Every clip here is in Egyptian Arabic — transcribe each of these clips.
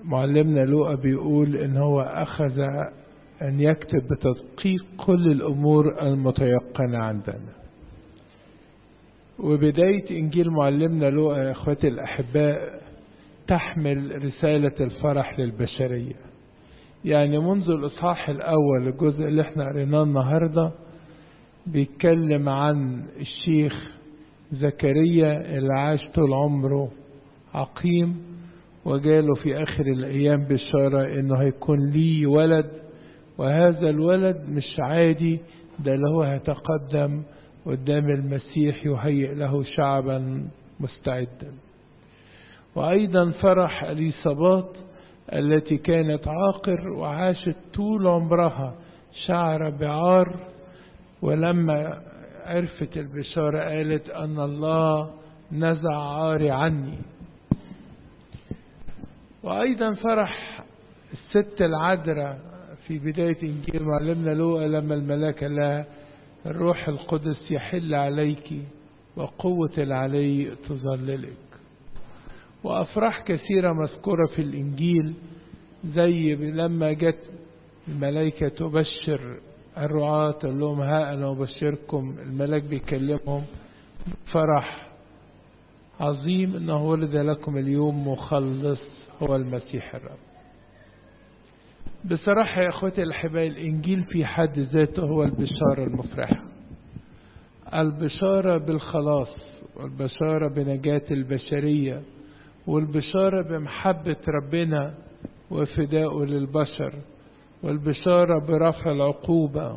معلمنا لوقا بيقول ان هو اخذ ان يكتب بتدقيق كل الامور المتيقنة عندنا وبداية انجيل معلمنا لوقا يا اخواتي الاحباء تحمل رسالة الفرح للبشرية يعني منذ الاصحاح الاول الجزء اللي احنا قريناه النهارده بيتكلم عن الشيخ زكريا اللي عاش طول عمره عقيم وجاله في آخر الأيام بشارة إنه هيكون ليه ولد وهذا الولد مش عادي ده اللي هو هيتقدم قدام المسيح يهيئ له شعبا مستعدا وأيضا فرح أليصابات التي كانت عاقر وعاشت طول عمرها شعر بعار ولما عرفت البشارة قالت أن الله نزع عاري عني وأيضا فرح الست العذراء في بداية إنجيل معلمنا لوقا لما الملاك لها الروح القدس يحل عليك وقوة العلي تظللك وأفراح كثيرة مذكورة في الإنجيل زي لما جت الملائكة تبشر الرعاة تقول لهم ها أنا أبشركم الملاك بيكلمهم فرح عظيم أنه ولد لكم اليوم مخلص هو المسيح الرب بصراحة يا أخوتي الأحباء الإنجيل في حد ذاته هو البشارة المفرحة البشارة بالخلاص والبشارة بنجاة البشرية والبشارة بمحبة ربنا وفدائه للبشر والبشارة برفع العقوبة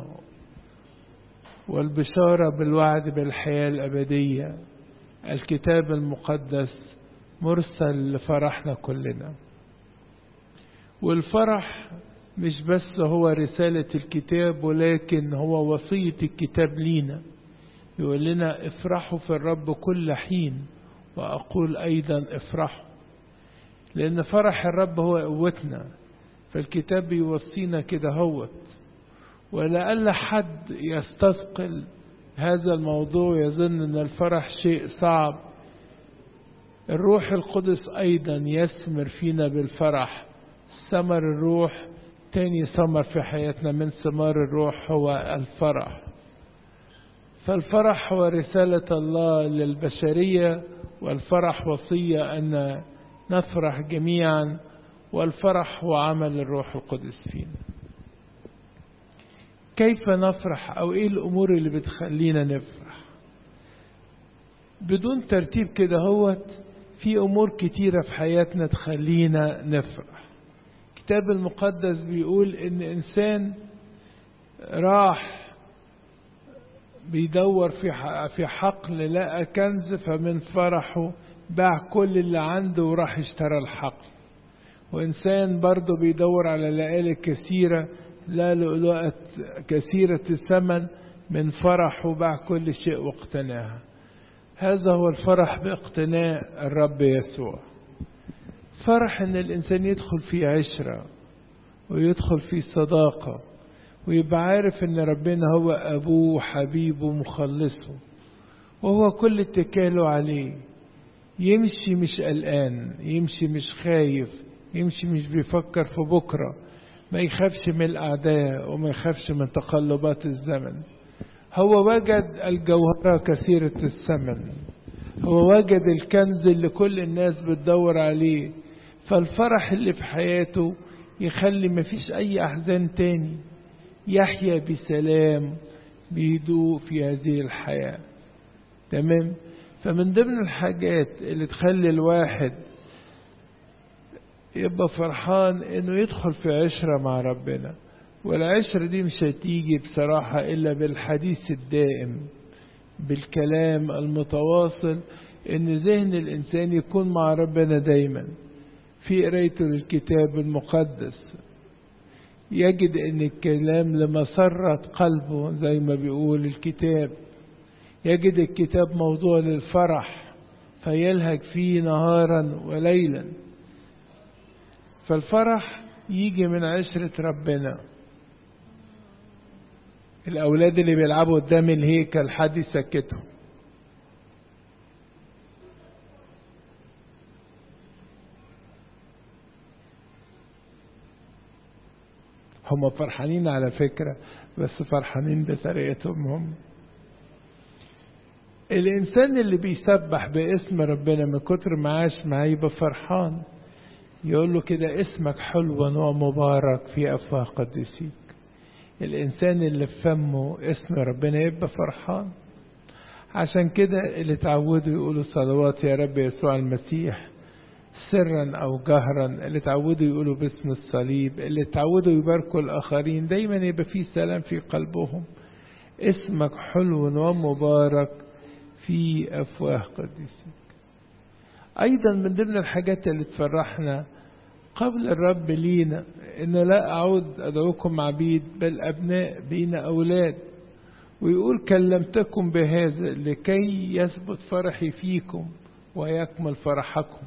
والبشارة بالوعد بالحياة الأبدية الكتاب المقدس مرسل لفرحنا كلنا والفرح مش بس هو رسالة الكتاب ولكن هو وصية الكتاب لينا يقول لنا افرحوا في الرب كل حين وأقول أيضا افرحوا لأن فرح الرب هو قوتنا فالكتاب بيوصينا كده هوت ولألا حد يستثقل هذا الموضوع يظن أن الفرح شيء صعب الروح القدس أيضا يثمر فينا بالفرح ثمر الروح تاني ثمر في حياتنا من ثمار الروح هو الفرح فالفرح هو رسالة الله للبشرية والفرح وصية أن نفرح جميعا والفرح هو عمل الروح القدس فينا كيف نفرح أو إيه الأمور اللي بتخلينا نفرح بدون ترتيب كده هوت في أمور كتيرة في حياتنا تخلينا نفرح الكتاب المقدس بيقول إن إنسان راح بيدور في في حقل لقى كنز فمن فرحه باع كل اللي عنده وراح اشترى الحقل وإنسان برضه بيدور على لآلئ كثيرة لا لؤلؤة كثيرة الثمن من فرحه باع كل شيء واقتناها هذا هو الفرح باقتناء الرب يسوع فرح ان الانسان يدخل في عشرة ويدخل في صداقة ويبقى عارف ان ربنا هو ابوه وحبيبه ومخلصه وهو كل اتكاله عليه يمشي مش قلقان يمشي مش خايف يمشي مش بيفكر في بكرة ما يخافش من الأعداء وما يخافش من تقلبات الزمن هو وجد الجوهرة كثيرة الثمن هو وجد الكنز اللي كل الناس بتدور عليه فالفرح اللي في حياته يخلي مفيش أي أحزان تاني يحيا بسلام بهدوء في هذه الحياة تمام فمن ضمن الحاجات اللي تخلي الواحد يبقى فرحان انه يدخل في عشرة مع ربنا والعشرة دي مش هتيجي بصراحة الا بالحديث الدائم بالكلام المتواصل ان ذهن الانسان يكون مع ربنا دايما في قرايته للكتاب المقدس يجد ان الكلام لمسرة قلبه زي ما بيقول الكتاب يجد الكتاب موضوع للفرح فيلهج فيه نهارا وليلا فالفرح يجي من عشرة ربنا الأولاد اللي بيلعبوا قدام الهيكل حد يسكتهم هم فرحانين على فكرة بس فرحانين بطريقتهم هم الإنسان اللي بيسبح باسم ربنا من كتر ما عاش معاه يبقى فرحان يقول له كده اسمك حلو ومبارك في أفواه قديسيك الإنسان اللي في فمه اسم ربنا يبقى فرحان عشان كده اللي تعودوا يقولوا صلوات يا رب يسوع المسيح سرا أو جهرا اللي تعودوا يقولوا باسم الصليب اللي تعودوا يباركوا الآخرين دايما يبقى في سلام في قلبهم اسمك حلو ومبارك في أفواه قديسيك أيضا من ضمن الحاجات اللي تفرحنا قبل الرب لينا إن لا أعود أدعوكم عبيد بل أبناء بينا أولاد ويقول كلمتكم بهذا لكي يثبت فرحي فيكم ويكمل فرحكم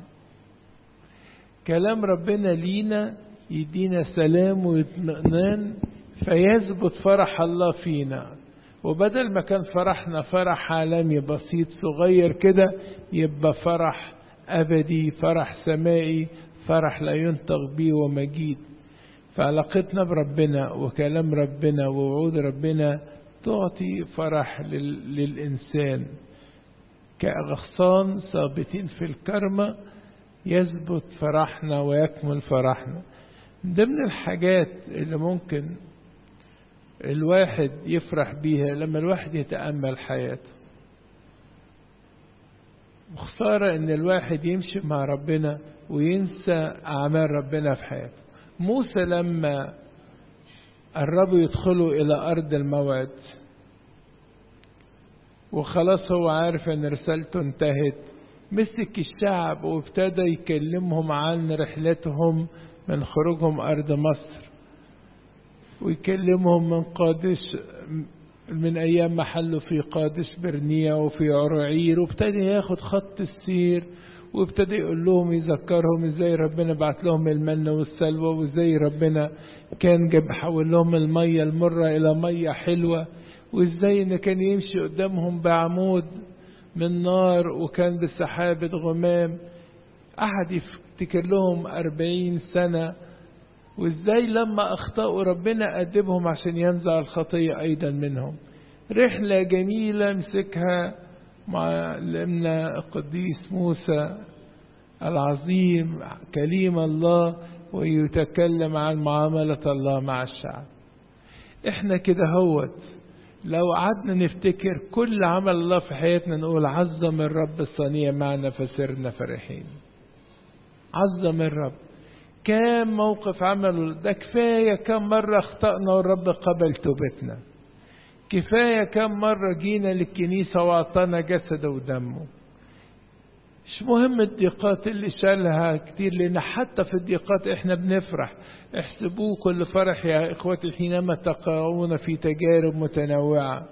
كلام ربنا لينا يدينا سلام واطمئنان فيثبت فرح الله فينا وبدل ما كان فرحنا فرح عالمي بسيط صغير كده يبقى فرح أبدي فرح سمائي فرح لا ينطق به ومجيد فعلاقتنا بربنا وكلام ربنا ووعود ربنا تعطي فرح لل... للإنسان كأغصان ثابتين في الكرمة يثبت فرحنا ويكمل فرحنا من ضمن الحاجات اللي ممكن الواحد يفرح بيها لما الواحد يتأمل حياته وخسارة ان الواحد يمشي مع ربنا وينسى أعمال ربنا في حياته موسى لما قربوا يدخلوا إلى أرض الموعد وخلاص هو عارف ان رسالته انتهت مسك الشعب وابتدى يكلمهم عن رحلتهم من خروجهم أرض مصر ويكلمهم من قادش من أيام ما حلوا في قادش برنيا وفي عرعير وابتدى ياخد خط السير وابتدى يقول لهم يذكرهم ازاي ربنا بعت لهم المن والسلوى وازاي ربنا كان جاب حول لهم المية المرة إلى مية حلوة وازاي ان كان يمشي قدامهم بعمود من نار وكان بسحابة غمام قعد يفتكر لهم أربعين سنة وازاي لما اخطأوا ربنا أدبهم عشان ينزع الخطية أيضا منهم رحلة جميلة مسكها مع لمنا القديس موسى العظيم كليم الله ويتكلم عن معاملة الله مع الشعب احنا كده هوت لو قعدنا نفتكر كل عمل الله في حياتنا نقول عظم الرب الصنيع معنا فسرنا فرحين عظم الرب كام موقف عمله ده كفاية كم مرة اخطأنا والرب قبل توبتنا كفاية كم مرة جينا للكنيسة واعطانا جسده ودمه مش مهم الضيقات اللي شالها كتير لان حتى في الضيقات احنا بنفرح احسبوه كل فرح يا اخوتي حينما تقعون في تجارب متنوعة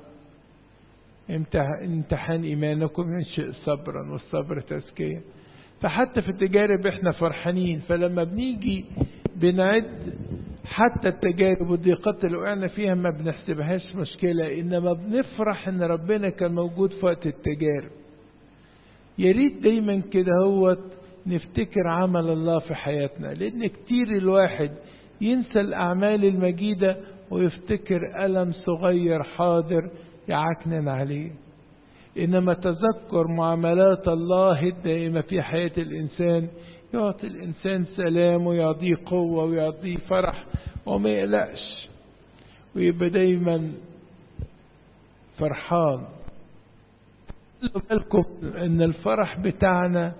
امتحان ايمانكم ينشئ صبرا والصبر تزكية فحتى في التجارب احنا فرحانين فلما بنيجي بنعد حتى التجارب والضيقات اللي وقعنا فيها ما بنحسبهاش مشكلة انما بنفرح ان ربنا كان موجود في وقت التجارب يا ريت دايما كده هو نفتكر عمل الله في حياتنا لان كتير الواحد ينسى الاعمال المجيدة ويفتكر ألم صغير حاضر يعكنن عليه إنما تذكر معاملات الله الدائمة في حياة الإنسان يعطي الإنسان سلام ويعطيه قوة ويعطيه فرح وما يقلقش ويبقى دايما فرحان خلوا بالكم ان الفرح بتاعنا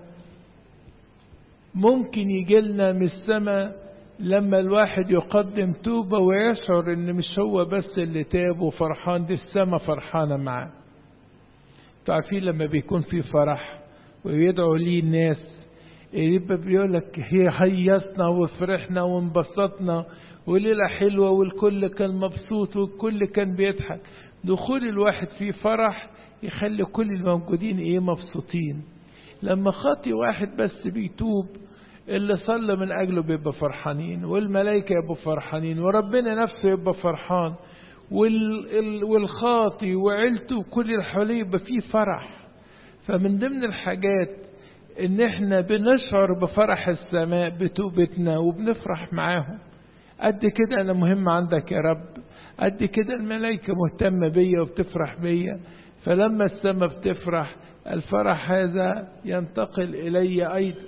ممكن يجيلنا من السماء لما الواحد يقدم توبة ويشعر ان مش هو بس اللي تاب وفرحان دي السماء فرحانة معاه تعرفين لما بيكون في فرح ويدعو ليه الناس يبقى بيقول لك هي هيصنا وفرحنا وانبسطنا وليلة حلوة والكل كان مبسوط والكل كان بيضحك دخول الواحد في فرح يخلي كل الموجودين ايه مبسوطين لما خاطي واحد بس بيتوب اللي صلى من اجله بيبقى فرحانين والملائكه يبقوا فرحانين وربنا نفسه يبقى فرحان والخاطي وعيلته وكل اللي حواليه يبقى فيه فرح فمن ضمن الحاجات ان احنا بنشعر بفرح السماء بتوبتنا وبنفرح معاهم قد كده أنا مهم عندك يا رب قد كده الملائكة مهتمة بيا وبتفرح بيا فلما السماء بتفرح الفرح هذا ينتقل إلي أيضا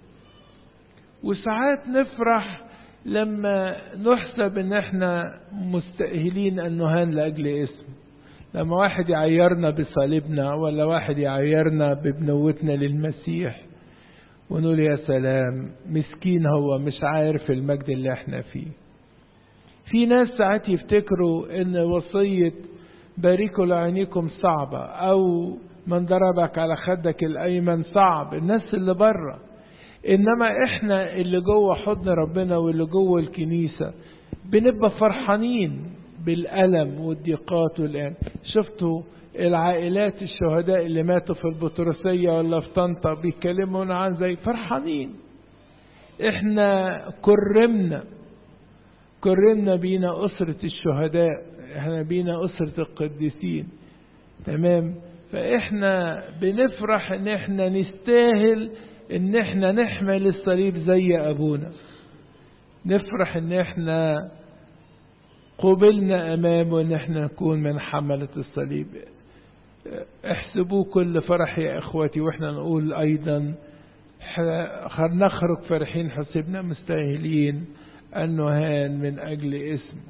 وساعات نفرح لما نحسب ان احنا مستأهلين ان نهان لأجل اسم لما واحد يعيرنا بصليبنا ولا واحد يعيرنا ببنوتنا للمسيح ونقول يا سلام مسكين هو مش عارف المجد اللي احنا فيه في ناس ساعات يفتكروا ان وصية باركوا لعينيكم صعبة او من ضربك على خدك الايمن صعب الناس اللي بره انما احنا اللي جوه حضن ربنا واللي جوه الكنيسة بنبقى فرحانين بالألم والضيقات والآن شفتوا العائلات الشهداء اللي ماتوا في البطرسية ولا في طنطا بيتكلموا عن زي فرحانين احنا كرمنا كرمنا بينا أسرة الشهداء احنا بينا أسرة القديسين تمام فاحنا بنفرح ان احنا نستاهل ان احنا نحمل الصليب زي ابونا نفرح ان احنا قبلنا امامه ان احنا نكون من حملة الصليب احسبوا كل فرح يا اخوتي واحنا نقول ايضا نخرج فرحين حسبنا مستاهلين ان نهان من اجل اسمه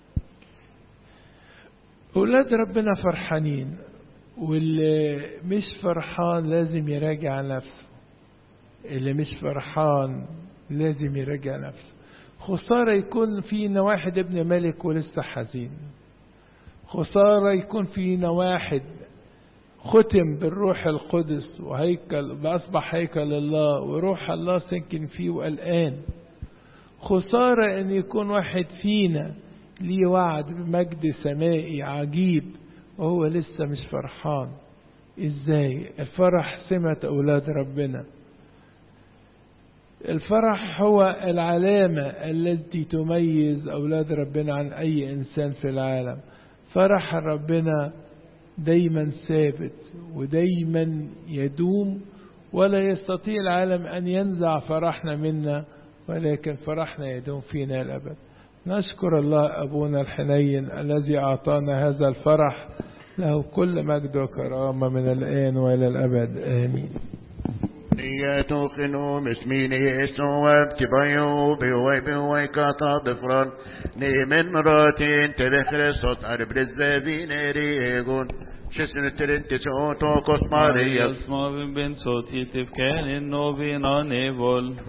اولاد ربنا فرحانين واللي مش فرحان لازم يراجع نفسه اللي مش فرحان لازم يراجع نفسه خسارة يكون فينا واحد ابن ملك ولسه حزين خسارة يكون فينا واحد ختم بالروح القدس وهيكل بأصبح هيكل الله وروح الله ساكن فيه وقلقان خسارة ان يكون واحد فينا ليه وعد بمجد سمائي عجيب وهو لسه مش فرحان ازاي الفرح سمة اولاد ربنا الفرح هو العلامة التي تميز أولاد ربنا عن أي إنسان في العالم فرح ربنا دايما ثابت ودايما يدوم ولا يستطيع العالم أن ينزع فرحنا منا ولكن فرحنا يدوم فينا الأبد نشكر الله أبونا الحنين الذي أعطانا هذا الفرح له كل مجد وكرامة من الآن وإلى الأبد آمين يتوقنوا مسمين يسوع بتبايو بيوي بيوي كاتا بفران نيمن مراتين تبخر صوت عرب الزابين ريغون شسن ترنت سوتو كوس ماريا Maria smavim ben soti tifkenin novina nevol.